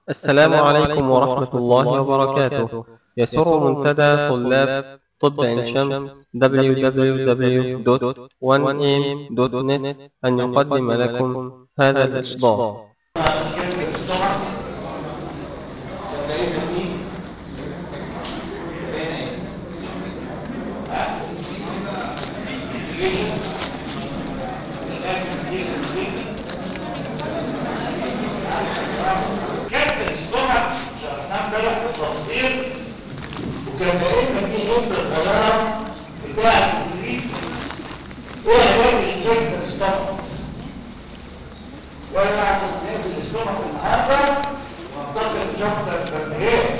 السلام عليكم ورحمة الله وبركاته يسر منتدى طلاب طب عين شمس www.1am.net أن يقدم لكم هذا الإصدار كابتن السمع شرحناه امبارح بالتفصيل وكان بقينا في نقطه صغيره بتاع التدريب ايه علاج الكابتن السمع وانا عشان نقفل السمع النهارده منطقه شابتر البرنياس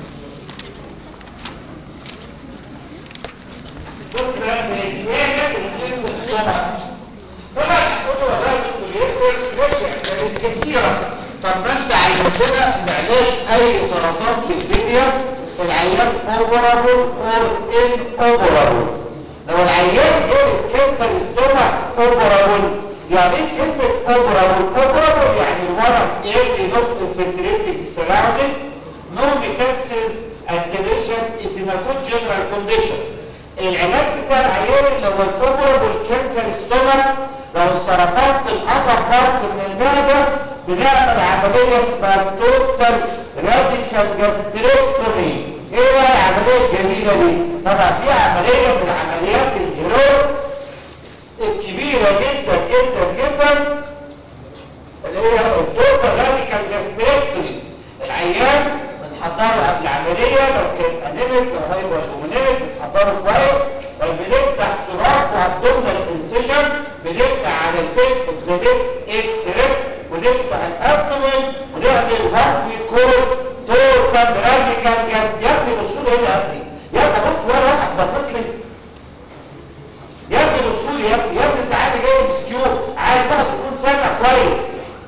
بص بقى زي ايه الكابتن السمع طبعا هتقولوا والله الدكتور ياسر ماشي كثيره طب ما انت عايزنا لعلاج اي سرطان في الدنيا العيان اوبرابل اور ان اوبرابل لو العيان جاله كانسر ستومك اوبرابل يعني ايه كلمه اوبرابل اوبرابل يعني الورم ايه نوت انفلتريتنج سراوندنج نو ميتاسيس at the patient is in a good general condition العلاج بتاع العيان لو الاوبرابل كانسر ستومك لو السرطان في الابر بارت من المعده بنعمل عمليه اسمها توتال راديكال جاستريكتومي ايه بقى العمليه الجميله دي طبعا دي عمليه من عمليات الهيرو الكبيره جدا جدا جدا اللي هي التوتال راديكال جاستريكتومي العيان بنحضره قبل العمليه لو كان انيميك او هايبر اومينيميك بنحضره كويس بنفتح سراج وابدومينال انسيجن بنفتح على البيت اوف ذا ليفت اكس ريب ونفتح الابدومين ونعمل وان وي كول توتال راديكال جاست يا ابني بصوا لي هنا يا ابني يا ابني بص ولا واحد باصص لي يا ابني بصوا لي يا ابني يا ابني انت عادي جاي مسكيو عايز بقى تكون سامع كويس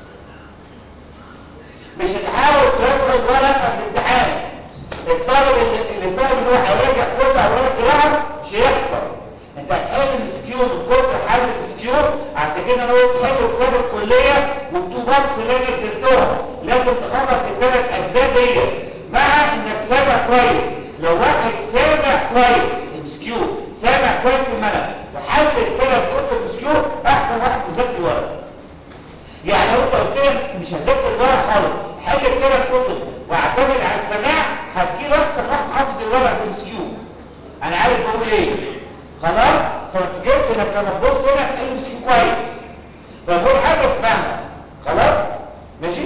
مش هتحاول تراجع الورق قبل الامتحان الطالب اللي, اللي فاهم ان هو هيراجع كل اوراق القراءه مش هيحصل انت هتحل مسكيو من كتر حل مسكيو عشان كده انا قلت حلوا كتاب الكليه والتو بارتس اللي انا نزلتهم لازم تخلص الثلاث اجزاء دي مع انك سامع كويس لو واحد سامع كويس مسكيو سامع كويس المنهج وحل الثلاث كتب مسكيو احسن واحد مذاكر الورق يعني لو انت قلت لي مش هذاكر الورق خالص حل الثلاث كتب واعتمد على السماع هتجيب احسن واحد حافظ الورق ده مسكيو انا عارف بقول ايه خلاص فما تفكرش انك لما تبص هنا تلاقي مسكيو كويس فبقول حاجه اسمعها خلاص ماشي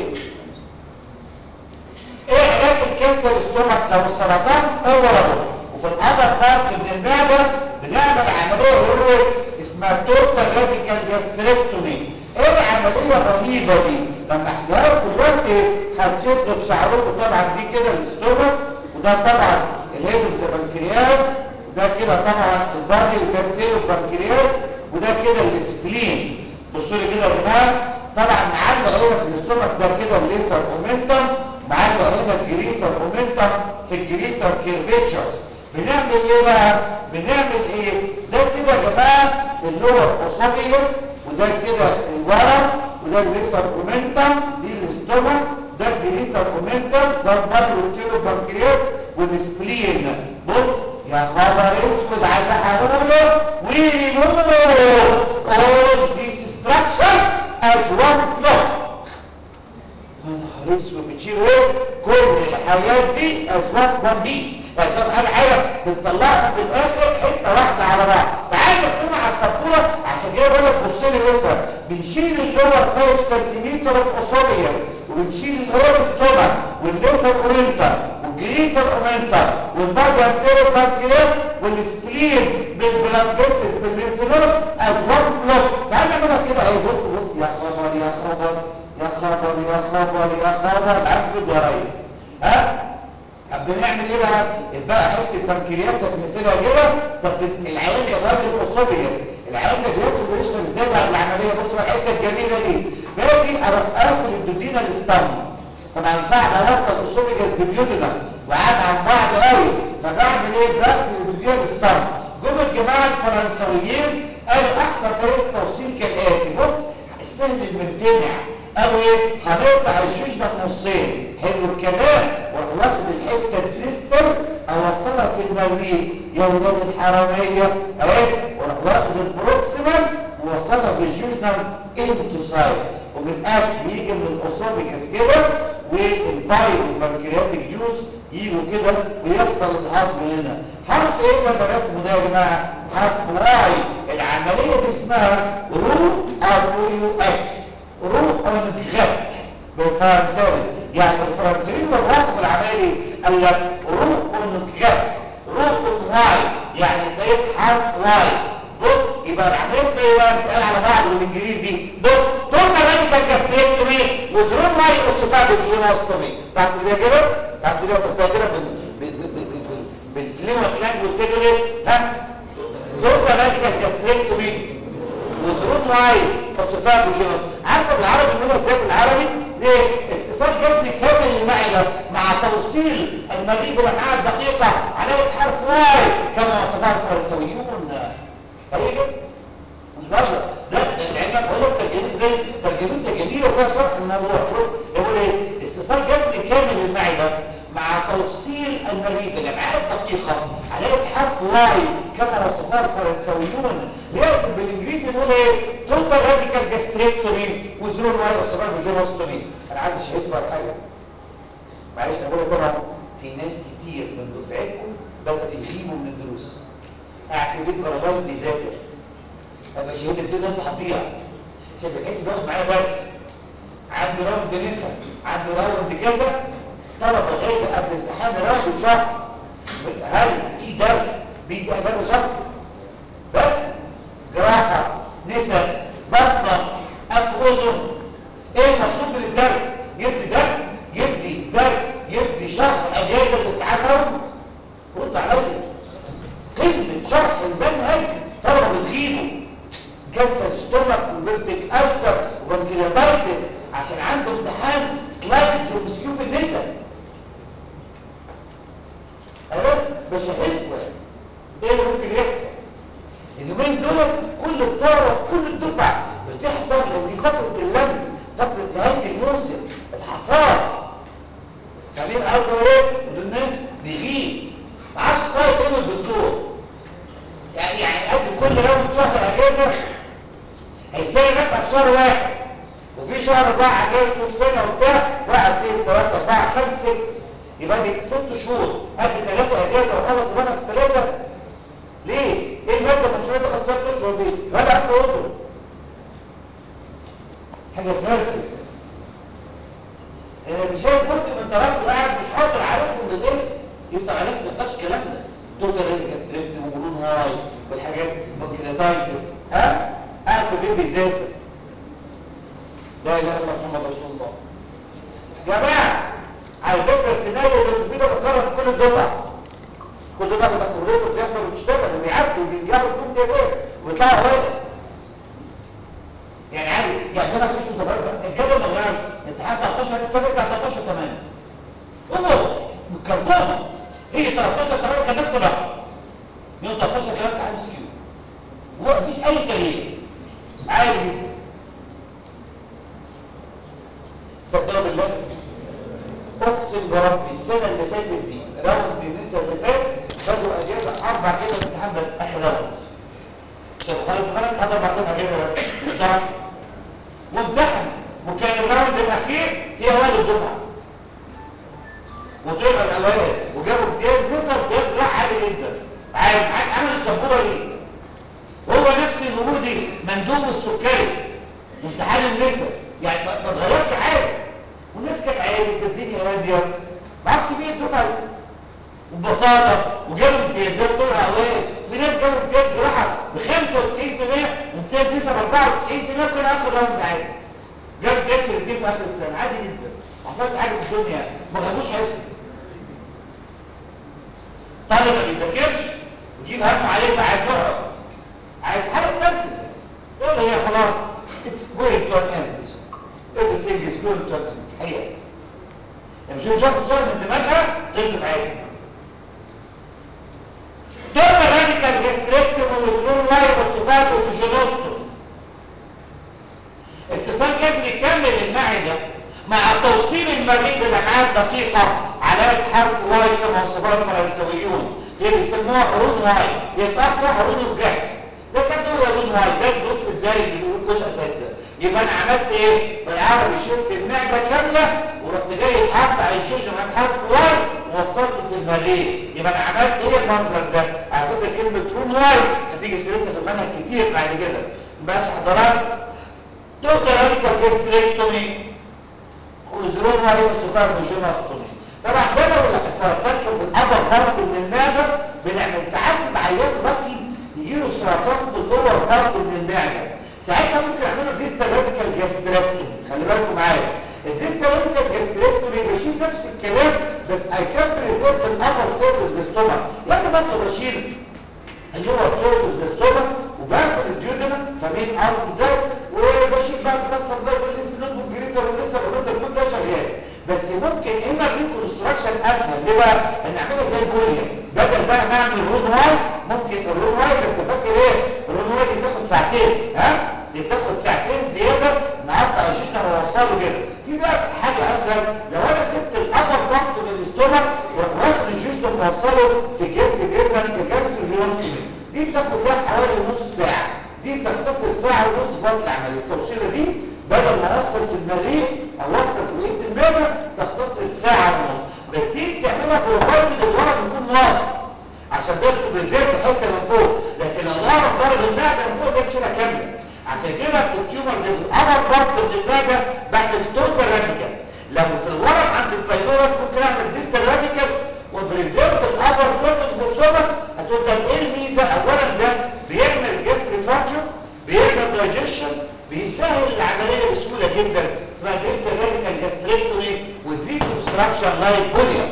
ايه علاج الكانسر ستومك لو السرطان هو ربط وفي الابر بارت من المعده بنعمل عمليه هيرويك اسمها توتال راديكال جاستريكتومي ايه العمليه الرهيبه دي لما احكيها لكم دلوقتي هتشدوا في شعركم طبعا دي كده الاستومك وده طبعا الهيد اوف ذا بنكرياس وده كده طبعا الباري والبكتيريا والبنكرياس وده كده السبلين بصوا لي كده يا جماعه طبعا معلق هنا في الاستومك ده كده الليسر اومنتم معلق هنا الجريتر اومنتم في الجريتر كيرفيتشرز بنعمل ايه بقى بنعمل ايه ده كده يا جماعه اللور اوسوفيوس وده كده الورم وده الليسر اومنتم دي الاستومك ده الجريتر اومنتم ده البر والكيلو بنكرياس والسبلين بص يا خبر اسود على اللي هقوله وي نو all this structure as one block يا نهار اسود بتشيل ايه كل الحياه دي as one one piece يعني طب حاجه حاجه بتطلعها في الاخر حته واحده على بعض تعال نرسمها على السبوره عشان كده بقول لك بص لي وافهم بنشيل اللور 5 سنتيمتر اوف اوسوبيوس وبنشيل الاور ستومك والليسر اورينتر والجريتر اومنتر والبادي انتيرو بانكرياس والسبلين بالبلاد فيسل بالليمفنود از وان بلوك تعال نعملها كده اهي بص بص يا خبر يا خبر يا خبر يا خبر يا خبر عبد يا ريس ها بنعمل ايه بقى بقى حته بنكرياسك مثلها كده طب العيان يا راجل اوسوبيوس العيان ده بياكل ويشرب ازاي بعد العمليه بص بقى الحته الجميله دي باجي اروح اكل الدودينا الاستام طبعا صعب اوصل اوسوبيوس ببيوتنا وقعد عن بعض قوي فبعمل ايه بقفل الدودينا الاستام جم الجماعه الفرنسويين قالوا احسن طريقه توصيل كالاتي بص السهل الممتنع قالوا ايه هنقطع الشوش ده نصين حلو الكلام واروح واخد الحته الديستال اوصلها في المريء يا ولاد الحراميه اهي واروح واخد البروكسيمال ووصلها في الجوجنال انتوسايد وبالاكل يجي من الاسوفيجس كده والبايل والبنكرياتيك جوز يجوا كده ويحصل الهضم هنا حرف ايه اللي انا رسمه ده يا جماعه حرف واي العمليه دي اسمها رو او يو اكس رو او نتغك بالفرنساوي يعني الفرنسيين والوصف العملي قال لك رو او نتغك رو او واي يعني ده حرف واي بص يبقى العمليه اسمها ايه بقى بتتقال على بعض بالانجليزي بص توما راديكال جاستريكتومي وزرون واي اوسوفاجو جينوستومي بعد كده كده بعد كده تحطها كده بالفليما كلانج وتقول ايه ها توما راديكال جاستريكتومي وزرون واي اوسوفاجو جينوستومي عارفه بالعربي بنقولها ازاي بالعربي ليه استئصال جسمي كامل للمعده مع توصيل المريء بالامعاء الدقيقه عليه حرف واي كما وصفها الفرنسويون هي كده مش بره ده العلم بقول لك ترجمه دي ترجمتها جميله وفيها شرح الموضوع شوف يقول ايه استئصال جسمي كامل للمعده مع توصيل المريء بالامعاء الدقيقه عليه حرف واي كما وصفها الفرنسويون ليه بالانجليزي نقول ايه توتال راديكال جاستريكتومي وزرون واي وصفها بجونوستومي انا عايز اشهدكم على حاجه معلش انا بقول طبعا في ناس كتير من دفعتكم بدأوا يغيبوا من الدروس قاعد في البيت بارلايز بيذاكر ابقى شهيد الدنيا ناس هتضيع عشان بحيث بياخد معايا درس عندي راوند نسا عندي راوند كذا طلبه غايبه قبل امتحان راوند شهر هل في درس بيجي اجازه شهر بس جراحه نسا بطنه انف اذن ايه المطلوب من الدرس يدي درس يدي درس يدي شهر اجازه الامتحان راوند رد عليا قمه شرح المنهج طلبه بتغيبه كانسر ستومك وبنتك ألسر وبنكرياتايتس عشان عنده امتحان سلايد ومسكيو في النساء انا بس بشهدكم ايه اللي ممكن يحصل اليومين دول كل الطلبه في كل الدفعه بتحضر لان دي فتره اللم فتره نهايه الموسم الحصاد فاهمين قصده ايه؟ ودول الناس بيغيب ما عادش طايق ايه الدكتور يعني يعني قد كل راوند شهر اجازه هيسير نبقى في شهر واحد وفي شهر بقى اجازه طول سنه وبتاع واحد اثنين ثلاثه اربعه خمسه يبقى دي ست شهور قد ثلاثه اجازه وخلص زمانك في ثلاثه ليه؟ ايه الماده من شويه تخلص ست اشهر دي؟ ولا انت اذن حاجه تنرفز انا مش شايف جزء من طرفه قاعد مش حاضر عارفهم بالاسم لسه عارف ما يقدرش كلام ده توتال ريجستريت ومرون واي والحاجات بنكرياتايتس ها قاعد في البيت بيذاكر لا اله الا محمد رسول الله يا جماعه على فكره السيناريو اللي في ده بيتكرر في كل الدفع كل دفعه بتاع كليه وبيحضر وبيشتغل وبيعدي وبيجاوب كل ده ايه ويطلعوا اوائل يعني عادي يعني انا مش متفرج الجدول ما غيرش امتحان 13 السنه بتاع 13 تمام هو مكربونه هي 13 3 كان نفس الرقم من 13 3 عادي سكيو هو مفيش اي تغيير عادي جدا صدقوا بالله اقسم بربي السنه اللي فاتت دي راوند النساء اللي فات فازوا اجازه اربع كده امتحان بس اخر راوند عشان خلاص زمانك خد اربع كده اجازه بس شهر وامتحن وكان الراوند الاخير في اوائل الدفعه وطلع الاوائل وجابوا امتياز نسبه امتياز راح عالي جدا عارف عمل الشبوره دي هو نفس الورودي مندوب السكري امتحان النساء يعني ما اتغيرش حاجه والناس كانت عادي كانت الدنيا هاديه ما اعرفش مين الدفعه دي وببساطه وجابوا امتيازات طلع اوائل في ناس جابوا امتياز جراحه ب 95% وامتياز نسب 94% كان اخر راوند عادي جاب امتياز في الاثنين في اخر السنه عادي جدا حفظت حاجه في الدنيا ما غابوش حس طالب ما بيذاكرش ويجيب هم عليه بقى عايز يقعد عايز حاجه تنفذ يقول هي خلاص اتس جوينج تو ان اند everything is going to an end حقيقه يعني مش شاف صور من دماغها غير دفعات دول راديكال جاستريكتوم وسنون وايد وسوفات وشوشونوستوم استثار انفصال جذري كامل للمعده مع توصيل المريء بالامعاء الدقيقه علامه حرف واي كما وصفها الفرنسويون اللي بيسموها قرون واي يتاثر قرون الجهل ده كان دور قرون واي ده الدكتور الدارج اللي بيقول كل الاساتذه يبقى انا عملت ايه بالعربي شلت المعده كامله ورحت جاي قاطع الشيش من حرف واي ووصلته في المريء يبقى انا عملت ايه المنظر ده على فكره كلمه رون واي هتيجي سيرتها في المنهج كتير بعد كده بس حضرات دكتور راديكال جاستريكتومي وزرون واي وسفار مجوناستومي طبعا ده لو السرطان كان في الابر بارت من المعده بنعمل ساعات بعيان ذكي يجيله السرطان في اللور بارت من المعده ساعتها ممكن اعمله ديستال راديكال جاستريكتومي خلي بالكم معايا الديستال راديكال جاستريكتومي بشيل نفس الكلام بس اي كان بريزيرف الابر سيرفيس ستومك يعني برضه بشيل اللي هو التوربس ستومك وباخد الديودنا فمين عارف ازاي وبشيل بقى بتصفر بقى والليمف نود والجريتر ولسه الروتر كل ده شغال بس ممكن هنا الريكونستراكشن اسهل ليه بقى؟ ان اعملها زي البوليا بدل بقى ما اعمل رون واي ممكن الرون واي انت فاكر ايه؟ الرون واي دي بتاخد ساعتين ها؟ دي بتاخد ساعتين زياده نقطع الشيشنا ونوصله كده في بقى حاجه اسهل لو انا سبت الابر بارت من الاستومك واروح واخد الشيشنا وموصله في جهاز جبنا كجهاز جوانتي دي بتاخد لها حوالي نص ساعه دي بتختصر ساعه ونص في وقت العمليه التوصيله دي بدل ما اوصل في المريء او اوصل في بقيه المعده تختصر ساعه ونص بس دي بتعملها بروفايل الورم يكون واضح عشان ده بريزيرف حته من فوق لكن لو الورم ضرب المعده من فوق ده تشيلها كامله عشان كده في التيومر زي الابر بارت من المعده بعد التوتال راديكال لو في الورم عند البايلورس ممكن اعمل ديستال راديكال وبريزيرف الابر سيرفيس ستومك هتقول طب ايه الميزه اولا ده بيعمل جاستري فانكشن بيعمل دايجيشن بيسهل العمليه بسهوله جدا اسمها ديستال راديكال جاستريكتومي وزيت اوبستراكشن لايك بوليا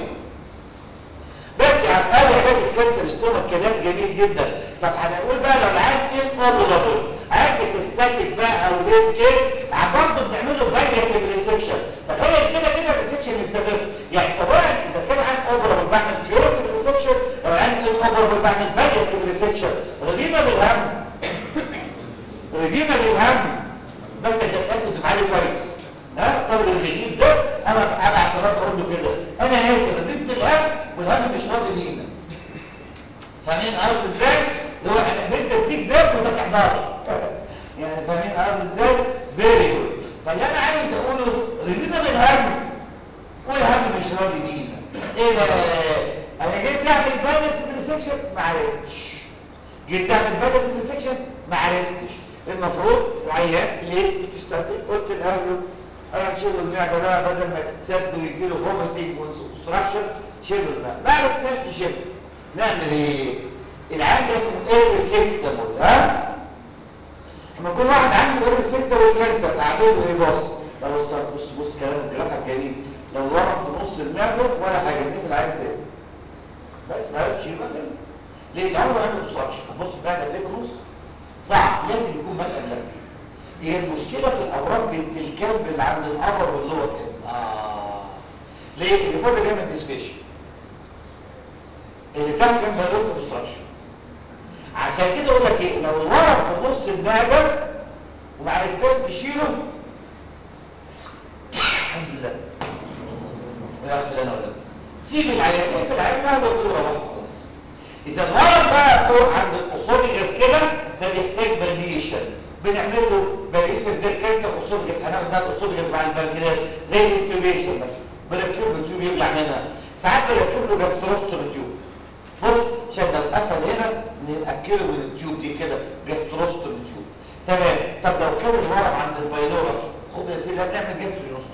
بس يعني قال علاج الكانسر ستومك كلام جميل جدا طب هنقول بقى لو العيان ايه قابل عيان بتستاتيك بقى او ليد كيس برضه بنعمله بالياتيف ريسكشن تخيل كده كده الريسكشن يستمر يعني سواء اذا كان عن اوبرا بعمل كيورتيف ريسكشن او عن اوبرا بعمل بالياتيف ريسكشن رضينا بالهم رضينا بالهم بس تتاكد تفعلي كويس ها الطالب الجديد ده انا انا اعتراف اقول له كده انا اسف رضيت بالهم والهم مش راضي بينا فاهمين قصدي ازاي؟ اللي هو انا انت اديك ده وده تحضر يعني فاهمين قصدي ازاي؟ فيري جود فاللي انا عايز اقوله رضينا بالهم والهم مش راضي بينا ايه ده؟ انا جيت اعمل بالانس ريسكشن ما عرفتش جيت اعمل بالانس ريسكشن ما عرفتش المفروض العيان ليه بتستخدم قلت لاهله انا هشيل المعده ده بدل ما تتسد ويجي له فوميتنج وانستراكشن شيله المعده ما عرفناش نشيله نعمل ايه؟ العيان ده اسمه ايه ريسكتابل ها؟ لما يكون واحد عنده ايه ريسكتابل كانسر اعمل له ايه بص لو بص بص بص كلام الجراحه الجميل لو ورم في نص المعده ولا حاجه دي في العين تاني بس ما عرفتش يبقى فين ليه؟ ده عمره عنده انستراكشن بص المعده ليه في النص؟ صعب لازم يكون ملقى بلد هي المشكلة في الأورام بنت الكلب اللي عند الأبر واللي هو كده آه ليه؟ اللي فوق جاي من الديسبيشن اللي تحت جنب اللوك كونستراكشن عشان كده اقول لك ايه لو الورم في نص المعده وما عرفتش تشيله الحمد لله ويغفر لنا ولا سيب العيان اقفل العيان ما هو الدوره بقى خلاص اذا الورم بقى فوق عند الاسوفيجاس كده ده بيحتاج باليشن بنعمل له باليشن زي الكانسر اسوفيجاس هناخد بقى الاسوفيجاس مع البنكرياس زي الانتوبيشن مثلا بركب له تيوب يبلع منها ساعات بركب له جاستروستومي تيوب بص عشان لو قفل هنا ناكله من التيوب دي كده جاستروستومي تيوب تمام طب لو كان الورم عند البايلورس خد يا سيدي هنعمل جاستروستومي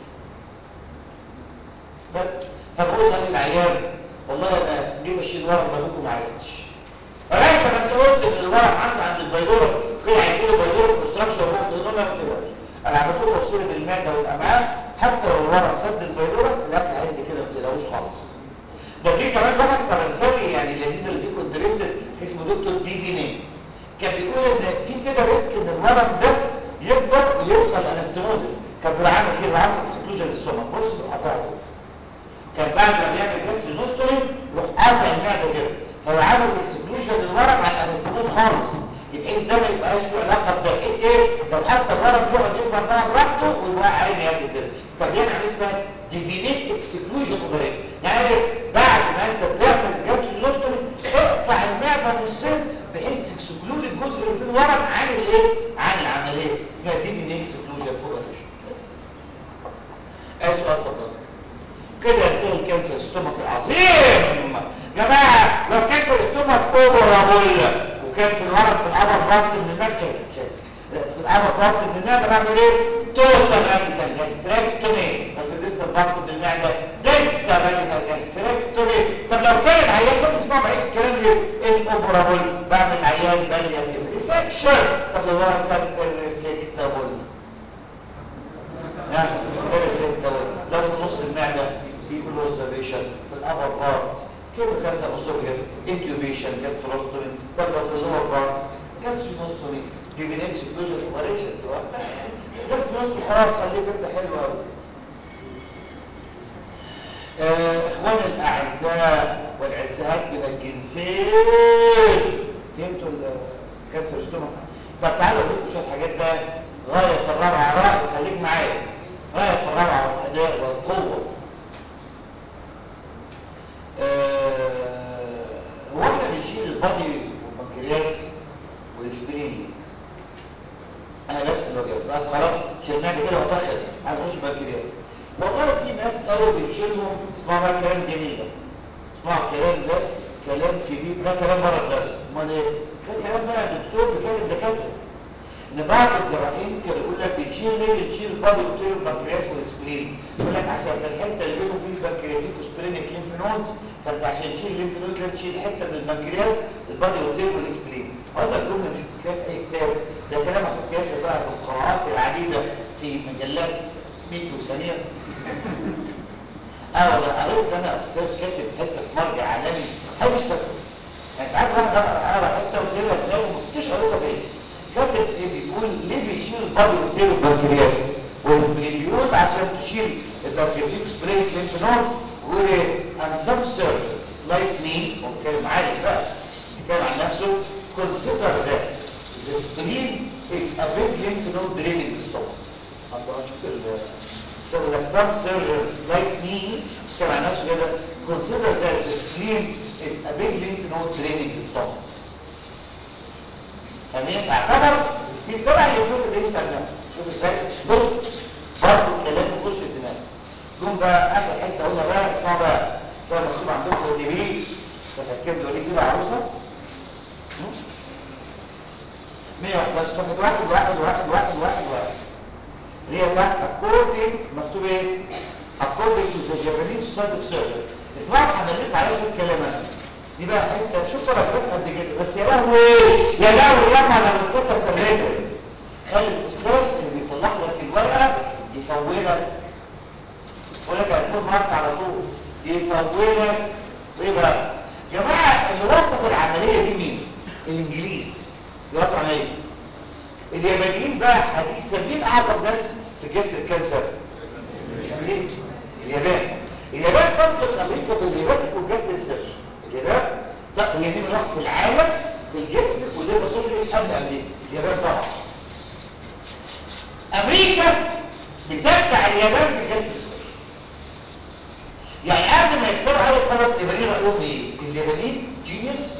بس فبقول للعيان والله انا جيت اشيل ورم ابوكم ما عرفتش فليس ما انت قلت ان الورم عنده عند البايلورس كده هيجيله بايلورس كونستراكشن وقت انه ما تقدرش انا عملت له تفصيل بالمعده والامعاء حتى لو الورم سد البايلورس الاكل هينزل كده ما تقلقوش خالص ده في كمان واحد فرنساوي يعني اللذيذ اللي فيكم انترستد اسمه دكتور دي فيني كان بيقول ان في كده ريسك ان الورم ده يكبر ويوصل انستموزس كان بيعمل كده عامل اكسكلوجن للستومك بص قطعته كان بعد ما بيعمل جلس نوستولين يروح قاطع المعده كده فهو عامل اكسكلوجن للورم على الانستموز خالص يبقى بحيث ده ما يبقاش له علاقه بده بحيث ايه لو حتى الورم يقعد يكبر بقى براحته والواقع عيني ياكل كده فبيعمل حاجه اسمها ديفينيت اكسكلوجن اوبريشن يعني بعد ما انت بتعمل جهاز اللوتومي اقطع المعده نصين بحيث تكسكلود الجزء اللي في الورم عن الايه؟ عن العمليه اسمها ديفينيت اكسكلوجن اوبريشن بس اي سؤال اتفضل كده ينتهي الكانسر ستومك العظيم جماعه لو كانسر ستومك اوفرابل وكان في الورق في الابر بارت من المكتب في الابر بارت من المعده بعمل ايه؟ توتال راديكال جاستريكتومي وفي الديستال بارت من المعده ديستال راديكال جاستريكتومي طب لو كان العيان كنت تسمعوا بقيه الكلام ليه؟ الاوفرابل بعمل عيان بالياتيف ريسكشن طب لو هو كان ريسكتابل يعني ريسكتابل لو في نص المعده في كلوزابيشن في الابر بارت كيف كانسر اسوفيجاس انتيوبيشن جاستروستومي طب لو في اللور بارت جاستروستومي ديفين اكسكلوجن اوبريشن جاستروستومي خلاص خليك انت حلو قوي اخواني الاعزاء والعزات من الجنسين فهمتوا الكانسر ستومك طب تعالوا اقول لكم شويه حاجات بقى غايه في الروعه رائع خليك معايا غايه في الروعه والاداء والقوه هو احنا بنشيل البادي والبنكرياس والسبرين انا بسال وجهك بس خلاص شلناها كده وطخت عايز اخش البنكرياس والله في ناس قالوا بنشيلهم اسمعوا بقى كلام جميل ده اسمعوا الكلام ده كلام كبير ده كلام بره الدرس امال ايه؟ ده كلام بقى الدكتور بيكلم دكاتره ان بعض الجراحين كانوا يقول لك بنشيل ليه بنشيل البادي وبنشيل البنكرياس والسبرين يقول لك عشان الحته اللي بينهم فيه البنكرياتيك وسبرينيك ليمف نودز فانت عشان تشيل الليمف نود لازم تشيل حته من البنكرياس البادي وبنشيل والسبرين هذا الجمله مش بتلاقي في اي كتاب ده كلام اخو كاسر بقى في القراءات العديده في مجلات ميكرو ثانيه اه والله قريت انا استاذ كاتب حته مرجع عالمي هاي مش فاكره يعني ساعات واحد اقرا حته وكده تلاقي ما فيش قريتها فين كاتب ايه بيقول ليه بيشيل البادي وبيشيل البنكرياس والسبرين بيقول عشان تشيل البنكرياتيك سبرينيك ليمف نودز ويقول ايه and some surgeons like me هو بيتكلم عادي بقى بيتكلم عن نفسه consider that the spleen is a big lymph node draining system الله شوف ال so like some surgeons like me بيتكلم عن نفسه كده consider that the spleen is a big lymph node draining system فاهمين اعتبر السبين طبعا اللي اللي ايه شوف ازاي بص برضه الكلام يخش الدماغ جم بقى اخر حته قلنا بقى اسمعوا بقى كان مكتوب عندكم ان بي فتكتب له ليه كده عروسه 111 صفحه واحد واحد واحد واحد واحد واحد اللي هي تحت according مكتوب ايه؟ according to the Japanese Society of Surgery اسمعوا هنلف عليها شويه كلمات دي بقى حته شوف باراجراف قد كده بس يا لهوي يا لهوي ياما لو القطه الرجل خلي الاستاذ اللي بيصلح لك الورقه يفولك يفولك هيكون مارك على طول يفولك ايه بقى جماعه اللي وصف العمليه دي مين الانجليز اللي وصف العمليه اليابانيين بقى حديثا مين اعظم ناس في جسر الكانسر مش امريكا اليابان اليابان تنطق امريكا باليابان تكون جسر السيرش اليابان هي دي من واحد في العالم في الجسم وده بصوري قبل امريكا اليابان طبعا امريكا بتتبع اليابان في الجسم السوري يعني قبل ما يختاروا اي قرار اليابانيين رايهم ايه اليابانيين جينيوس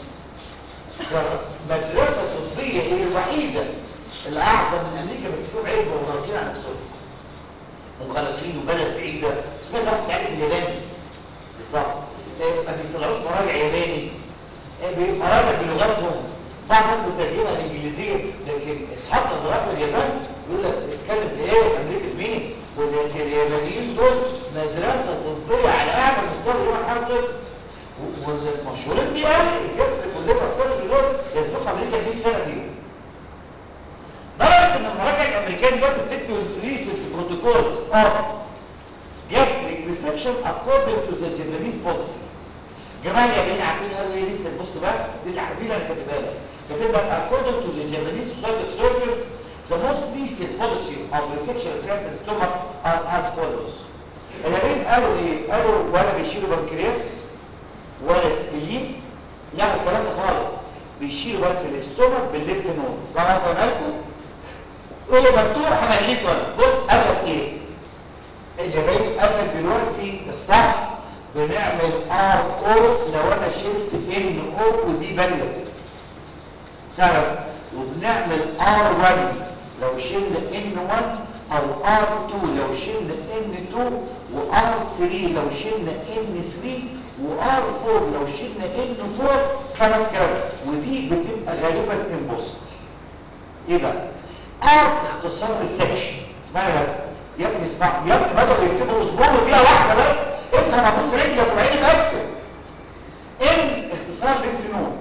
مدرسه طبيه هي الوحيده اللي اعظم من امريكا بس فيهم عيب ومغلقين على نفسهم مغلقين وبلد بعيده اسمها ده تعرف الياباني بالظبط ما بيطلعوش مراجع ياباني مراجع بلغتهم بعض الناس بترجمها الانجليزيه لكن اصحابنا اللي راحوا اليابان يقول لك بتتكلم في ايه امريكا مين ولكن اليابانيين دول مدرسه طبيه على اعلى مستوى يوم الحرب والمشهورين بيه قوي الجسر كلنا السيرج دول يسبقوا امريكا 100 سنه فيهم درجه ان المراجع الامريكان دول بتكتب ريسنت بروتوكولز اوف gastric resection according to the Japanese policy جماعه اليابانيين عارفين قالوا ايه لسه بص بقى دي اللي اللي انا كاتبها لك كاتب لك according to the Japanese Society of Surgeons the most recent policy of resection of cancer stomach are as follows اليابانيين قالوا ايه قالوا ولا بيشيلوا بنكرياس ولا سبلين لا الكلام ده خالص بيشيلوا بس الاستومك بالليمف نود اسمعوا بقى لكم ايه اللي مفتوح انا جيت ولا بص اخد ايه اللي جاي قبل دلوقتي الصح بنعمل ار او لو انا شلت ان او ودي بلت خلاص وبنعمل ار 1 لو شلنا ان 1 او ار 2 لو شلنا ان 2 وار 3 لو شلنا ان 3 وار 4 لو شلنا ان 4 خمس كلام ودي بتبقى غالبا امبوسبل ايه بقى ار اختصار لسكشن اسمعني بس يا ابني اسمع يا ابني بدأوا يكتبوا اسبوع دقيقه واحده بس افهم ابص رجلك وعينك اكتب ان اختصار ليمف نود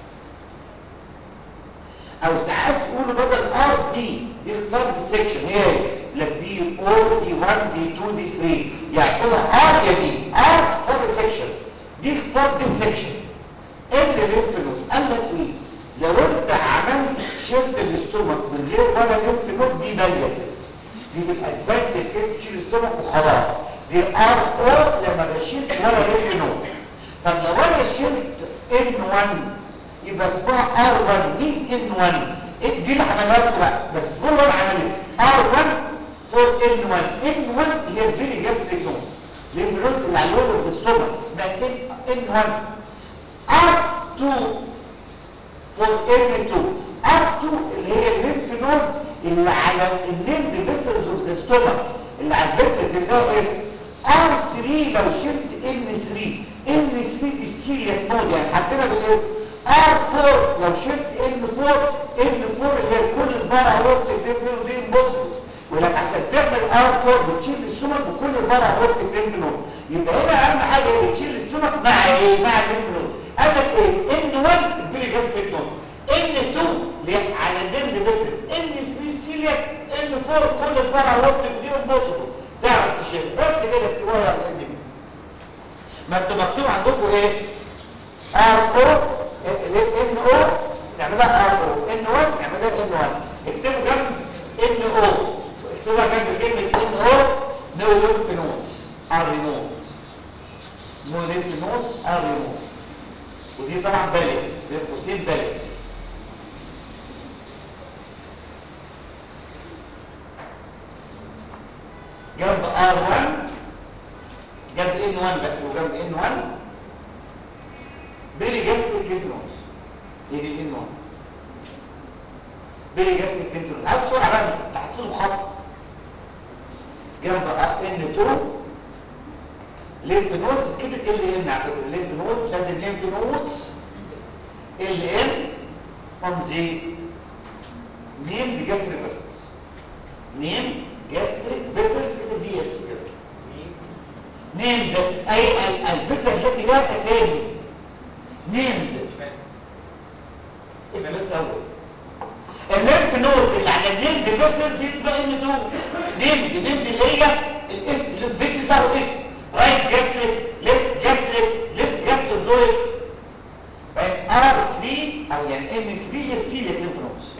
او ساعات تقولوا بدل ار دي دي اختصار للسكشن هي لك دي او دي 1 دي 2 دي 3 يعني تقولها ار يا دي ار اختصار للسكشن دي اختصار للسكشن ان ليمف نود قال لك ايه لو انت عملت شلت الاستومك من غير ولا ليمف نود دي باليتيف دي في الادفانس كيس تشيل الاستومك وخلاص دي ار او لما بشيلش ولا ليمف نود طب لو انا شلت ان 1 يبقى اسمها ار 1 مين ان 1 دي اللي عملها لكم بقى بس فور 1 عمل ار 1 فور ان 1 ان 1 هي الفيري جاستريك نودز لان النودز اللي على الوول اوف ذا ستومك اسمها ان 1 ار 2 فور ام 2 ار 2 اللي هي الليمف نودز اللي على النيمد فيسلز اوف ذا ستومك اللي على الفيترز اللي هو اسم ار 3 لو شلت ان 3 ان 3 دي السيلياك نود يعني حطينا بالايه ار 4 لو شلت ان 4 ان 4 اللي هي كل البارا هورت الديفن ودي امبوسبل ولك عشان تعمل ار 4 بتشيل السمك وكل البارا هورت الديفن نود يبقى هنا اهم حاجه ايه بتشيل السمك مع ايه مع الليمف نود قال لك ايه ان 1 البيري جاستريك نود ان 2 اللي على الدند ديفرنس ان 3 سيلياك ان 4 كل البارا هورت دي امبوسبل تعرف تشيل بس كده اكتبوها يا ان ما انتوا مكتوب عندكم ايه ار او ان او نعملها ار او ان 1 نعملها ان 1 اكتبوا جنب ان او اكتبها جنب كلمه ان او نو ليمف نودز ار ريموفد نو ليمف نودز ار ريموفد ودي طبعا بلد بين قوسين بلد جنب ار 1 جنب ان 1 بقى وجنب ان 1 بيري جاستريك لينفنودز هي دي ان 1 بيري جاستريك لينفنودز عايز سرعه بقى انت حاطط له خط جنب ان 2 لينف نودز كده ال ان على فكره اللينف نودز بسد اللينف نودز ال ان اون ذا نيم جاستريك فيسلز نيم جاستريك فيسلز كده في اس كده نيم ده اي الفيسل التي لها اسامي نيم ده بس اول الليمف نودز اللي على النيم دي فيسلز اسمها ان 2 نيم دي نيم دي اللي هي الاسم الفيسل ده هو اسم رايت جاستريك ليفت جاستريك ليفت جاستريك دول بقت ار 3 او يعني ام 3 هي السيليك ليمف نودز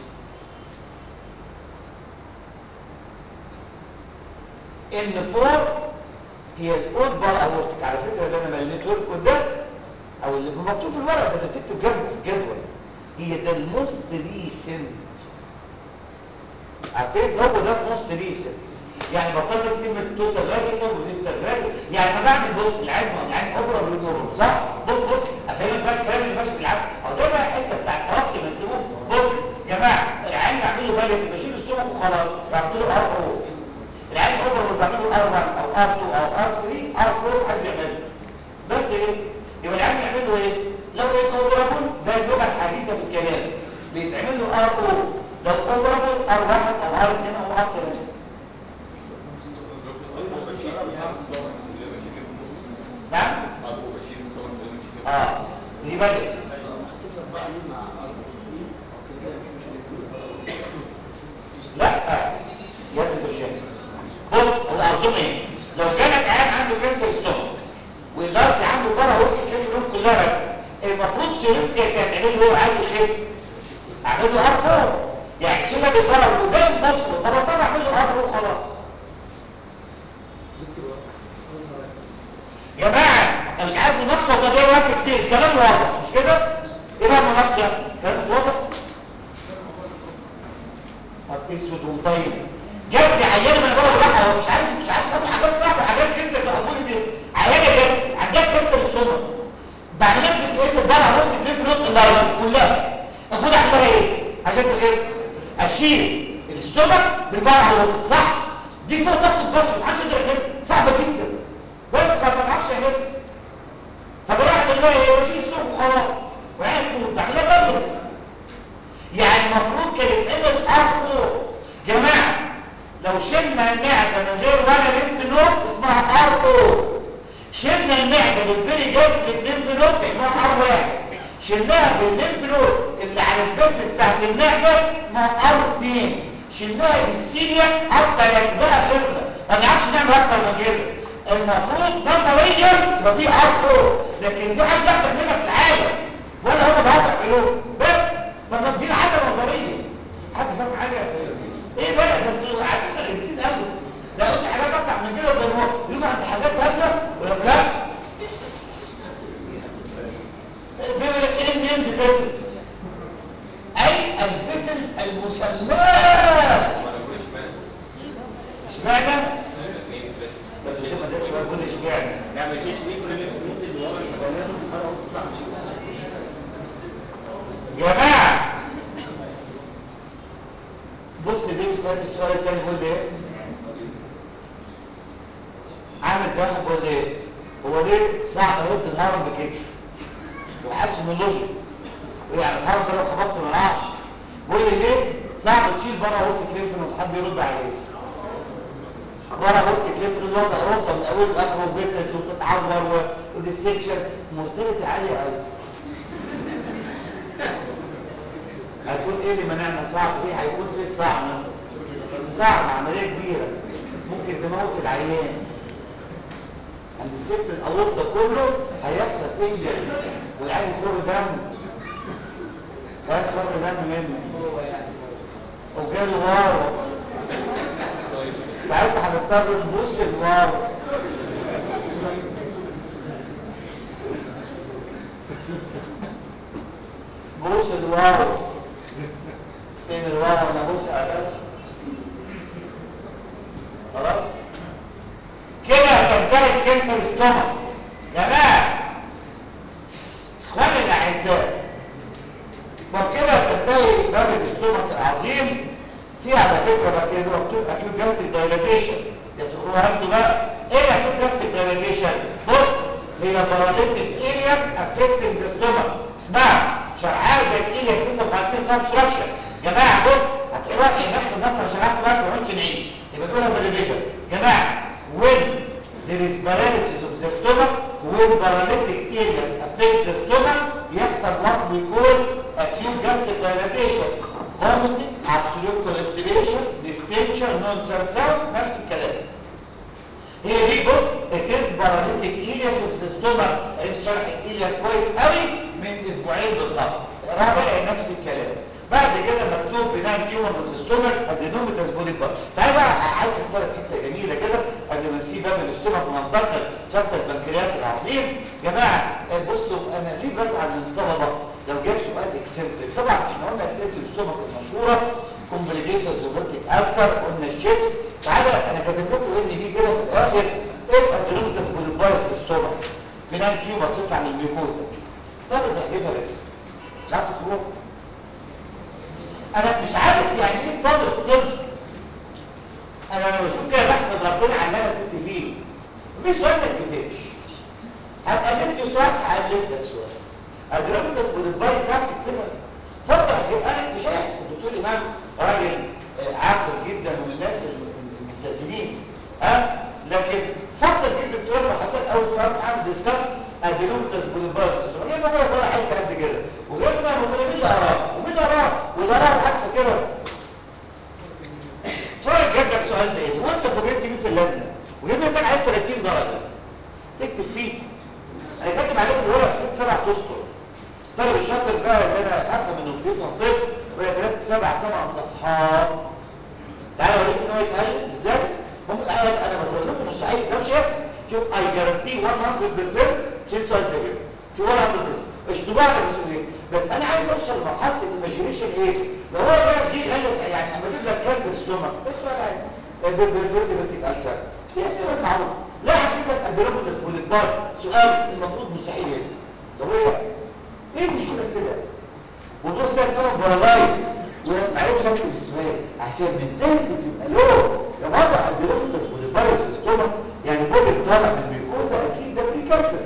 ان 4 هي الاود بار اورتك على فكره اللي انا مليت لكم ده او اللي مكتوب في الورق ده تكتب جنبه في الجدول هي ده الموست ريسنت عارفين هو ده الموست ريسنت يعني بطلت كلمه توتال راديكال وديستال راديكال يعني ما بعمل بص العلم العلم ابرم للنور صح بص بص افهمك بقى الكلام اللي ماشي في العقل او ده بقى الحته بتاعت ترقي مكتوب بص يا جماعه العلم يعمل له بالي بشيل السمك وخلاص بعمل له ار او العلم ابرم اللي بعمل له ار 1 او ار 2 او ار 3 ار 4 حد يعمله بس ايه يبقى العلم يعمل له ايه لو ايه اوبرابل ده اللغه الحديثه في الكلام بيتعمل له ار او لو اوبرابل ار 1 او ار 2 او ار 3 نعم اه دي بدأت لا يا ابني برشام بص هو ارضهم ايه لو كانت عيان عنده كانسر ستوم والناس عنده بره هو الكلمه كلها بس المفروض شريط كانت تعمل له عايز يخف اعمل له ار يعني الشله بالبره وده مصر طب انا اعمل له ار وخلاص يا جماعه انا مش عارف مناقشه وتضييع وقت كتير كلام واضح مش كده ايه بقى المناقشه كلام مش واضح طب اسود ومطيب جاب لي عيانه من بره بقى مش عارف مش عارف افهم حاجات صعبه حاجات كنسر تقفوني بيها عيانه جاب عندها كنسر السمر بعملها في سكيت البلع ممكن تلف نقطه اللارج كلها المفروض اعملها ايه عشان تخف اشيل الاستومك بالبلع صح دي فوق طاقه البشر محدش يقدر يعملها صعبه جدا بس ما تعرفش يعملها طب انا اعمل لها ايه بشيل السوق وخلاص وقاعد تموت بعملها برضه يعني المفروض كان يتعمل ار جماعه لو شلنا المعده من غير ولا ليمف نود اسمها ار او شلنا المعده بالبري جاز للليمف نود اسمها ار واحد شلناها بالليمف نود اللي على الفيس بتاعت المعده اسمها ار 2 شلناها بالسيليا ار 3 ده اخرنا ما نعرفش نعمل اكتر من كده المفروض نظريا يبقى في ار 4 لكن دي حاجه احنا بنعملها في العالم ولا هم بيعرفوا يعملوها بس طب دي حاجه نظريه حد فاهم حاجه ايه بقى ده انتوا عارفين غلسين قوي ده قلت حاجات اصعب من كده زي ما يبقى عند حاجات هبله ولا لا بيقول لك ايه نيم ديفيسنس اي البيسنس المسماه اشمعنى طب ليه ما ده سؤال كل اشمعنى نعمل شيء شريف ونعمل ننزل من ورا جماعه بص ليه بيسألني السؤال التاني بيقول لي ايه عامل زي واحد بيقول لي ايه هو ليه صعب اهد الهرم بكتف وحاسس انه لوجيك يعني الهرم ده لو خبطته ما يقعش بيقول لي ليه صعب تشيل بره هورت كليف ان حد يرد عليه بره هورت كليف ان الوضع ربطه من اول لاخره وفيسلز وتتعور وديسكشن مرتبط عاليه قوي هيكون ايه اللي منعنا صعب ايه هيكون ايه الصعب مثلا صعب عمليه كبيره ممكن تموت العيان عند الست الاورطه كله هيحصل انجري والعيان يخر دم العيان خر دم منه وجاله وارو ساعتها هنضطر نبص الوارو بوس الواو فين الواو انا بوس على خلاص كده تنتهي الكنسر ستومك جماعه اخواني الاعزاء وكده تنتهي باب الستومك العظيم في على فكره بقى كده مكتوب اكيوت جاستيك دايلاتيشن يا تقولوها انتوا بقى ايه اكيوت جاستيك دايلاتيشن بص هي باراليتيك ارياس افكتنج ذا ستومك اسمع شرعيه زي الارياس 59 سب ستراكشر جماعه بص هتقراها ايه نفس النص انا شرحته بقى ما نقعدش نعيد يبقى تقولها في الريفيجن جماعه when there is paralysis of the stomach when paralytic areas affect the stomach يحصل what we call acute gastric dilatation vomiting absolute constipation distension nonsense sounds نفس الكلام هي دي بص it is paralytic areas of the stomach عايز شرح الإلياس كويس قوي من اسبوعين بالظبط اقراها بقى نفس الكلام بعد كده مكتوب بناء تيومر اوف ذا ستومك ادينوميتاس بودي بار تعالى بقى عايز افترض حته جميله كده قبل ما نسيب باب الاستومك وننتقل شابتر البنكرياس العظيم جماعه بصوا انا ليه بزعل من الطلبه لو جاب سؤال اكسنتريك طبعا احنا قلنا اسئله الاستومك المشهوره كومبليكيشنز وفيرتيك السر قلنا الشيبس تعالى انا كاتب لكم ان بي كده في الاخر ايه ادينوميتاس بودي بار في الستومك بناء تيومر تطلع من الجلوكوزا افترض احجبها رجل مش عارف تروح انا مش عارف يعني ايه طالب طب انا لما بشوف كده بحمد ربنا على اللي انا كنت فيه مفيش سؤال ما تكتبش هتقلب سؤال هقلب لك سؤال ادركت تثبت البايت بتاعك تكتبها فتره يبقى انا مش هيحصل الدكتور امام راجل عاقل جدا ومن الناس الملتزمين ها لكن فتره جدا الدكتور لما حطيت اول سؤال عامل ديسكاس ادينومتس بوليبارس هي ما هو طالع حته قد كده وغير ما هو مين اللي قراه ومين اللي قراه وده قراه العكس كده فرق جاب لك سؤال زي ده وانت فوجئت بيه في اللجنه وجيب مثلا عليه 30 درجه تكتب فيه انا كاتب عليه في الورق ست سبع اسطر طالب الشاطر بقى اللي انا افهم انه بيفهم طب وهي ثلاث سبع ثمان صفحات تعالى اوريك ان هو يتالف ازاي ممكن انا انا بفرض لكم مستحيل ده مش هيحصل شوف اي جارانتي 100% شيل سؤال زي كده شوف 100% اشتباه على المسؤوليه بس انا عايز اوصل لمرحله الايماجينيشن ايه لو هو ده جه قال لي يعني اما اجيب لك كانسر ستومك ده سؤال عادي بالفرد بتيجي ألسر هي سؤال معروف لا هجيب لك البيروبوتس بوليبار سؤال المفروض مستحيل ينسى طب ايه ايه المشكله في كده والنص ده طلب بارلايت وعايز اكتب السؤال عشان من تاني تبقى له يا وضع البيروبوتس بوليبار ستومك يعني بولي طالع من الميكوزا اكيد ده بري كانسر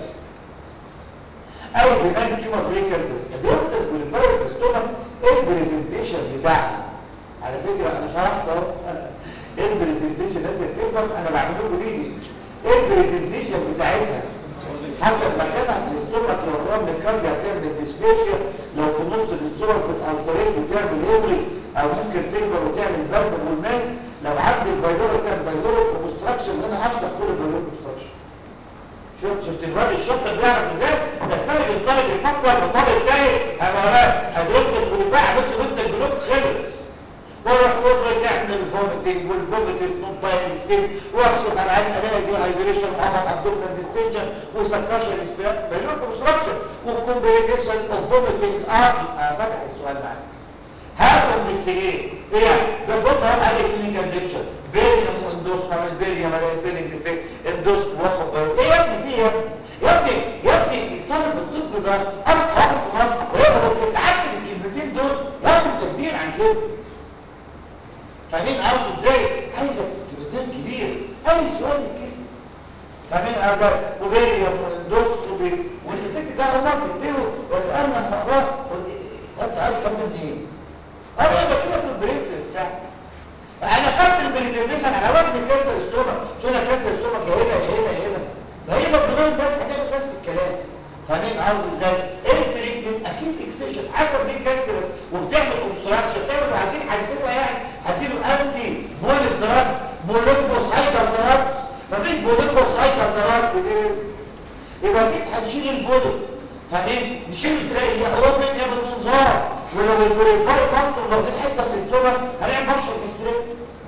او بيبان تيومر بري كانسر البيروبوتس بوليبار ستومك ايه البرزنتيشن بتاعها على فكره انا شرحت اهو ايه البرزنتيشن الناس تفهم انا بعمله لكم بايدي ايه البرزنتيشن بتاعتها حسب مكانها في الاستومك لو الرمل الكاردي هتعمل ديسفيكسيا لو في نص الاستومك بتألسريت وتعمل هيمري او ممكن تكبر وتعمل برد والناس لو عند البايلوري تعمل بايلوري اوبستراكشن هنا هشرح كل البايلوري اوبستراكشن شفت شفت الواد الشاطر بيعرف ازاي ده الفرق بين طالب يفكر وطالب تاني انا وراك هتركز بالباع مثل انت البلوك خلص وراح وراح تعمل فوميتنج والفوميتنج نوت باين ستيت واكشف على عين الاقي دي هايبريشن عمل ابدومينال ديستنشن وسكشن اسباب بيلوك اوبستراكشن وكومبليكيشن اوف فوميتنج اه فتح السؤال معاك هذا انفستيجيت ايه ده بص اهو قال لي كلينيكال ديكشن بيريم واندوس كمان بيريم على فيلينج ديفكت اندوس واخد ايه يا ابني في يا ابني يا ابني يا ابني طالب الطب ده ابقى واحد في مصر ويقدر كنت عارف الكلمتين دول ياخد تكبير عن كده فاهمين قصدي ازاي عايزك تبقى كبير اي سؤال كده فاهمين قصدي وبيريم واندوسكوبي وانت تكتب ده الله تكتبه ولا انا لما اقراه وانت عارف كم ده منين انا يبقى كده في البرنسس بتاعتي انا خدت البرزنتيشن على وزن كانسر ستومك شو انا كانسر ستومك يا هنا يا هنا يا هنا ما هي مجنون بس هتعمل نفس الكلام فاهمين قصدي ازاي ايه التريتمنت اكيد اكسيشن عارفه مين كانسر وبتعمل اوبستراكشن تعمل هتدين حادثتها يعني هتديله انتي بوليك دراجز بوليمبوسايكال دراجز مفيش بوليمبوسايكال دراجز يبقى اكيد هنشيل البوليك فاهمين نشيل ازاي هي هو من يا بالمنظار ولو البريفاي كاستر لو دي حته في الاستومك هنعمل بارشل هيستريك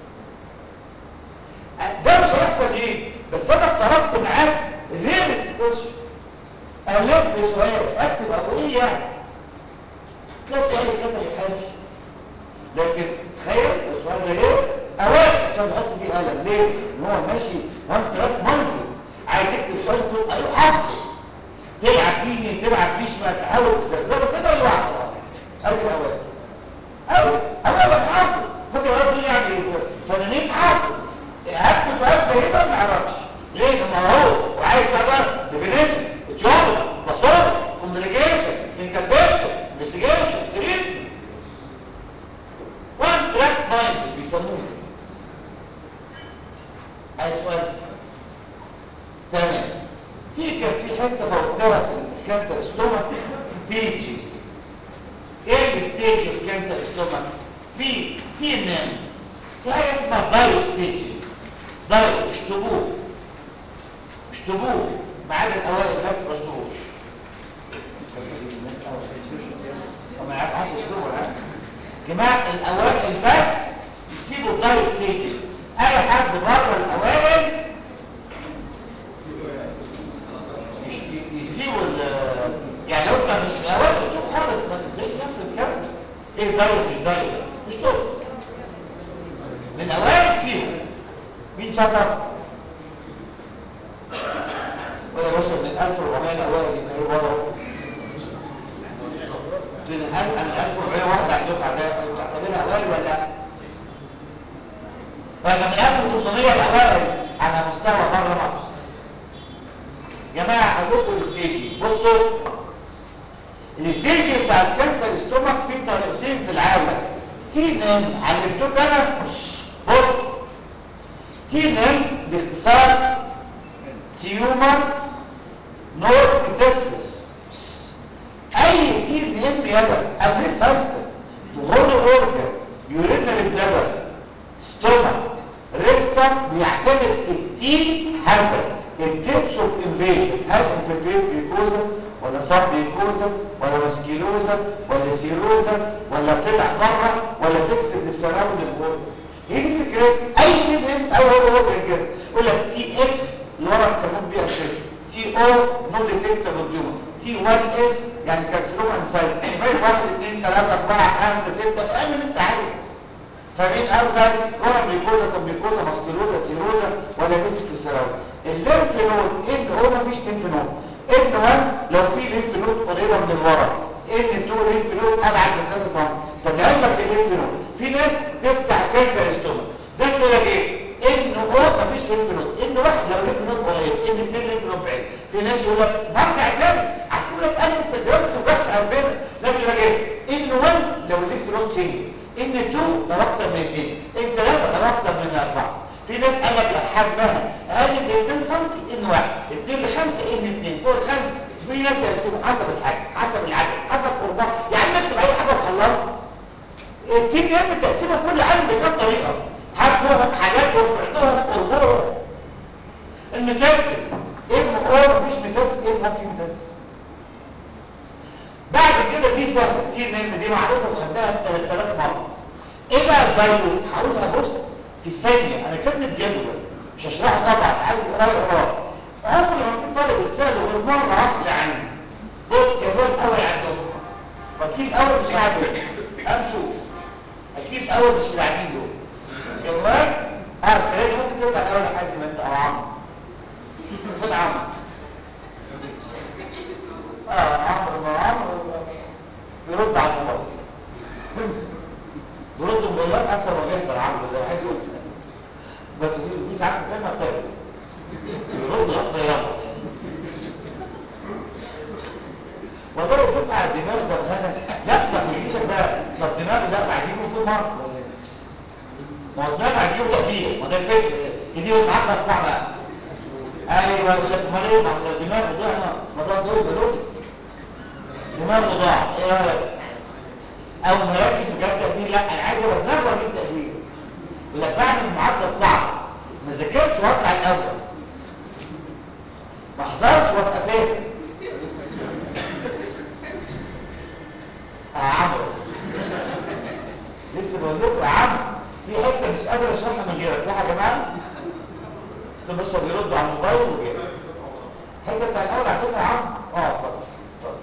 ده مش هيحصل ايه بس انا افترضت معاك غير السكوتش قلت بسؤال اكتب ابو ايه يعني ده سؤال كده يحبش لكن تخيل السؤال ده ليه اوائل عشان تحط فيه قلم ليه ان هو ماشي وان تراك مالتي عايز يكتب سؤال تقول قالوا حافظه تلعب فيه تلعب فيه شمال تحاول تزغزغه كده لوحده ادي الاوائل او اوائل حافظ فاكر اقول يعني فنانين حافظ هات سؤال زي ده ما يعرفش ليه ما هو وعايز بقى ديفينيشن جوب بصور كوميونيكيشن انتربريشن انفستيجيشن تريتمنت وان تراك مايند بيسموه كده عايز سؤال تمام في كان في حته فوقتها في الكانسر ستومك ستيج ايه الستيج في كانسر ستومك في في نام في حاجه اسمها دايو ستيج دايو اشطبوه اشطبوه ما عدا الاوائل بس ما اشطبوش وما يعرفش يشطبوا ولا جماعه الاوائل بس يسيبوا الدايو ستيج اي حد بره الاوائل يسيبوا يعني لو انت مش من الاوائل مش طول خالص ما تنساش نفس الكلام ايه دايو مش دايو مش طول من الاوائل تسيبه مين شطر ولا باشا من 1400 الاوائل يبقى ايه وضعه من 1400 واحد على الدفعه ده تعتبرها اوائل ولا لا ولا من 1800 الاوائل على مستوى بره مصر جماعه هقول الستيجي بصوا الستيجي بتاع الكانسر ستومك فيه طريقتين في العالم تي نم علمتوك انا بص تي نم باختصار تيومر نور تسس اي تي نم يلا قبل فلتة في هولو اورجن يورينري بلادر ستومك ريكتم بيعتمد التي حسب التيبس اوف انفيجن هل انفلتريت جلوكوزا ولا صاب جلوكوزا ولا ماسكيلوزا ولا سيروزا ولا طلع بره ولا فيكس للسراوند الجول هي دي فكره اي نيم او هو هو كده يقول لك تي اكس اللي ورا الكربون بي اساس تي او نو ديتكتابل تيومر تي 1 اس يعني كارسينوما انسايد فين 1 2 3 4 5 6 اعمل انت عارف فمين افضل نوع ميكوزا سبميكوزا ماسكولوزا سيروزا ولا بيسك في السراوي الليمف نود ان هو مفيش ليمف نود ان 1 لو في ليمف نود قريبه من الورا ان 2 ليمف نود ابعد من 3 سم طب لعلمك الليمف نود في ناس تفتح كانسر استومك ده يقول لك ايه ان هو مفيش ليمف نود ان واحد لو ليمف نود قريب ان اثنين ليمف نود بعيد في ناس يقول لك مرجع تاني عشان يقول لك الف في الدرجه وجرس قلبنا لا يقول لك ايه ان 1 لو الليمف نود سنجل ان 2 لو اكتر من 2 ان 3 لو اكتر من 4 في ناس قال لك حجمها اقل من 2 سم ان 1 2 ل 5 ان 2 فوق 5 في ناس يقسموا حسب الحجم حسب العدد حسب قربها يعني اكتب اي حاجه وخلصها التيم يعمل تقسيمه كل عالم بكام طريقه حجمهم حاجاتهم فعلهم قربهم المتاسس ايه المقار مفيش متاسس ايه ما في متاسس بعد كده دي سهله دي نعمه دي معروفه وخدناها 3000 مره ايه بقى الزايدو هقولها بص في ثانيه انا كاتب جدول مش هشرحه طبعا عايز يقراه يقراه عمر ما في طالب اتسال غير مره واحده عني بص جدول اول على الدفعه اكيد اول مش قاعد امشوا اكيد اول مش قاعدين دول جدول اه السنه دي ممكن تطلع اول حازم انت او عمرو فين عمرو اه عمرو ما عمرو بيرد على الموبايل بيرد الموبايلات اكتر ما بيحضر عمرو ده حلو بس في في ساعات كلمه بتاعته بيرد رد يلا والله الدفعه الدماغ ده غنى لا طب يجيلك بقى طب دماغ ده عايزين يكون في مره ما هو دماغ عايزين تقدير ما ده الفكر دي معاك ارفع بقى ايوه امال ايه ما هو الدماغ ضعنا ما ده دول بلوت دماغه ضاع ايه رايك او مركز في جاب تقدير لا انا عايز ابقى دماغ واجيب تقدير يقول لك بعمل معدل صعب ما ذاكرتش واطلع الاول ما احضرش وابقى فاهم يا عمرو لسه بقول لكم يا عمرو في حته مش قادر اشرحها من غيرك صح يا جماعه انتوا بس بيردوا على الموبايل وكده الحته بتاع الاول على فكره يا عم اه اتفضل اتفضل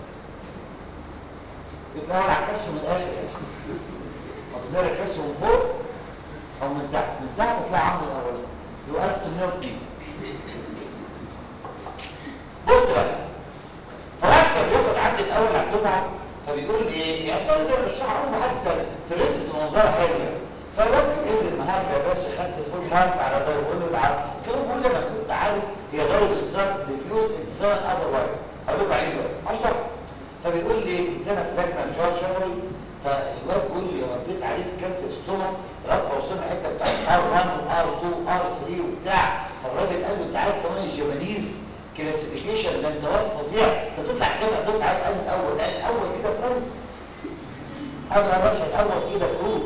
الاول على الكشف من الاخر مقدار الكشف من فوق او من تحت من تحت تلاقي عمرو الاول اللي هو 1802 بص بقى فواحد كان بياخد عندي الاول على الدفعه فبيقول لي ايه يعني طالب ده مش هعرف ما حد سال في ريت منظره حلوه فالراجل يقول لي النهارده يا باشا خدت فول مارك على ده بقول له تعالى كده بقول لي انا كنت عارف هي ضربه اتصال ديفيوز اتصال اذروايز هقول لكم عليه بقى اشرح فبيقول لي كنت انا في لجنه شهر شهري فالواد بيقول لي رديت عليه في كانسر ستومك لغايه ما وصلنا الحته بتاعت ار 1 وار 2 وار 3 وبتاع فالراجل قال له انت عارف كمان الجابانيز كلاسيفيكيشن ده انت واد فظيع انت تطلع كده دفعه قال الاول قال الاول كده فرنك قال يا باشا الاول كده كروت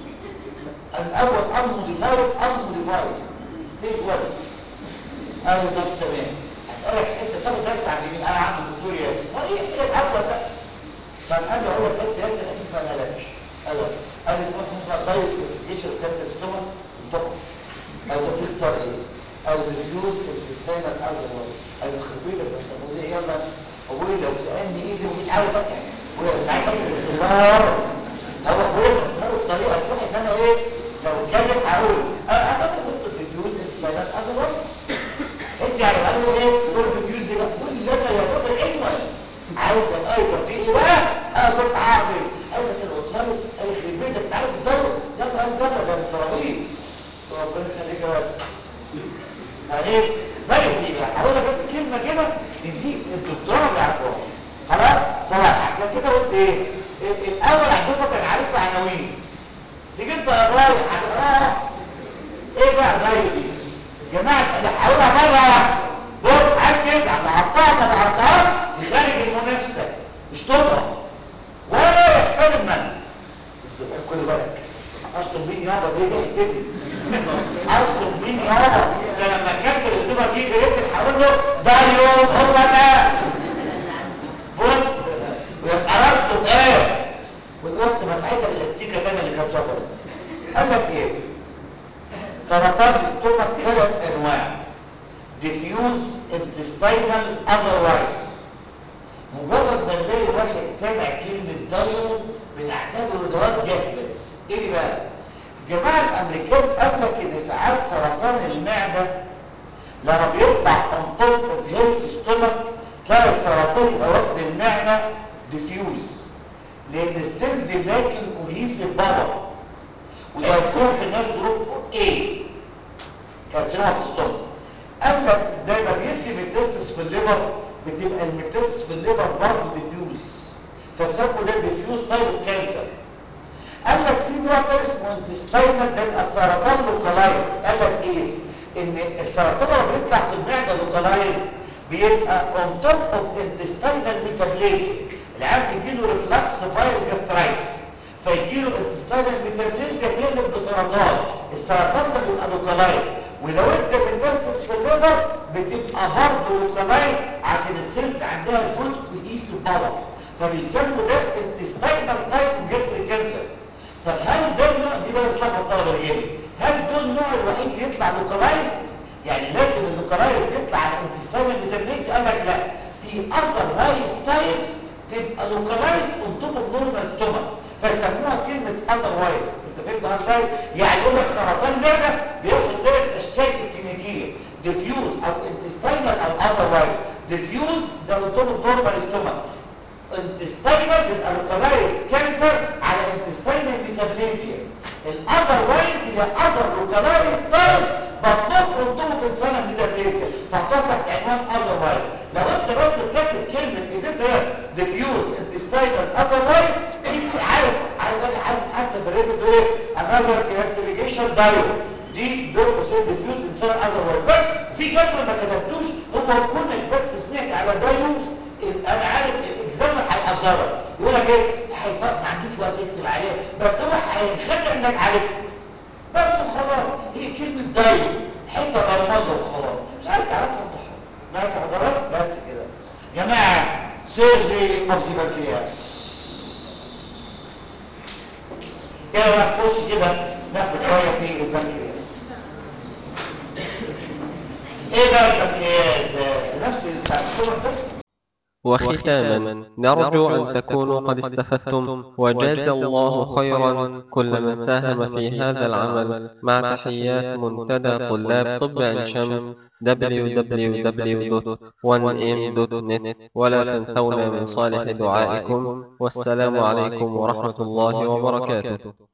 الاول unmodified unmodified ستيج 1 قال له طب تمام اسالك حته تاخد درس عند مين انا عند الدكتور ياسر صريح ايه الاول بقى فقال له هو حته ياسر اكيد ما قالكش قال له قال لي اسمها اسمها دايت كلاسيفيكيشن اوف كانسر ستومك طبعا قال له باختصار ايه او ديفيوز انتستينال ازر قال له خرب بيتك ده انت فظيع يلا ابوي لو سالني ايه دي ومش عارف يعني ابويا انت عارف باختصار هو ابويا قلت له الطريقه تروح ان انا ايه لو اتكلم هقول انا انا كنت ديفيوز انتستينال ازر انت يعني قال له ايه يقول ديفيوز دي بقى كل ده يا طب العلم عاوز الايكون دي ايه بقى انا كنت حاضر قال بس انا قلت له قال يخرب بيتك انت عارف الدوره يلا قال جرب ده انت رهيب ربنا يخليك يا ولد بعدين بلد دي بقى هقول لك بس كلمه كده من دي الدكتوره بيعرفوها خلاص طبعا عشان كده قلت ايه الاول هتشوفها كان عارف عناوين تيجي انت رايح هتقراها ايه بقى دايو دي جماعه انا هقولها مره واحده بص عايز تزعل لحطها ما لحطهاش يخرج المنافسه مش تضرب ولا يحترم من بس بحب كل بالك اشطب مين يابا دي دي حتتي اشطب مين يابا ده لما كانسل الدمى دي قريت هقول له ده اليوم هو ده بص ويبقى راسته ايه والوقت مساعدها الاستيكه تاني اللي كانت شغاله قال لك ايه سرطان الاستومك ثلاث انواع diffuse intestinal otherwise سامع كلمه دايو بنعتبره دواء جهبذ ايه دي بقى الجماعه الامريكان قال لك ان ساعات سرطان المعده لما بيطلع on top of health stomach تلاقي السرطان يبقى واخد المعده ديفيوز لان السيلز لكن كوهيسيف بره وده يكون في الناس جروب ايه كارسينوما في السtomach قال لك ده لما بيدي ميتاسيس في الليفر بتبقى الميتاسيس في الليفر برضه ديفيوز فسموا ده ديفيوز تايب اوف كانسر قال لك في نوع تاني اسمه انتستاينال بيبقى السرطان لوكالايز قال لك ايه ان السرطان لما بيطلع في المعده لوكالايز بيبقى اون توب اوف انتستاينال ميتابليزم العيان بيجي له ريفلكس فايروس جاسترايتس فيجي له انتستاينال ميتابليزم يقلب بسرطان السرطان ده بيبقى لوكالايز ولو انت بتبسس في الليفر بتبقى برضه لوكالايز عشان السيلز عندها جود كويس باور فبيسموا ده انتستاينال تايب جاستريك كانسر طب هل ده النوع دي بقى بتطلع في الطلبه الجيمي هل ده النوع الوحيد يطلع لوكالايزد يعني لازم اللوكالايزد يطلع على انتستاينال ميتابليزم قال لك لا في اذر وايز تايبس تبقى لوكالايزد اون توب اوف نورمال ستومك فيسموها كلمه اذر وايز انت فهمت ازاي يعني يقول لك سرطان معده بياخد ثلاث اشكال اكلينيكيه ديفيوز او انتستاينال او اذر وايز ديفيوز ده اون توب اوف نورمال ستومك انتستاينال يبقى لوكالايز كانسر على انتستاينال ميتابليزيا الاذر وايز هي اذر لوكالايز تايب بطنك منطقه انسانه ميتابليزيا فحطها تحت عنوان اذر وايز لو انت بس بتكتب كلمه ايديتها ديفيوز انتستاينال اذر وايز عارف عارف انا عارف حتى في الريت دول ايه انذر كلاسيفيكيشن دايو دي دول قصير ديفيوز انسان اذر وايز بس في كلمه ما كتبتوش هو كونك بس سمعت على دايو انا عارف الاكزامر هيقدرك يقول لك ايه هيفرق ما عندوش وقت يكتب عليه بس هو هينخدع انك عارفه بس وخلاص هي كلمه دايو حته برمجه وخلاص مش عايز تعرفها انت حر ماشي حضرتك بس كده جماعه سيرجي اوف ذا بنكرياس كده بقى نخش كده ناخد شويه في البنكرياس ايه بقى البنكرياس ده نفس بتاع الصور ده وختاما نرجو أن تكونوا قد استفدتم وجاز الله خيرا كل من ساهم في هذا العمل مع تحيات منتدى طلاب طب عين شمس www.1m.net ولا تنسونا من صالح دعائكم والسلام عليكم ورحمة الله وبركاته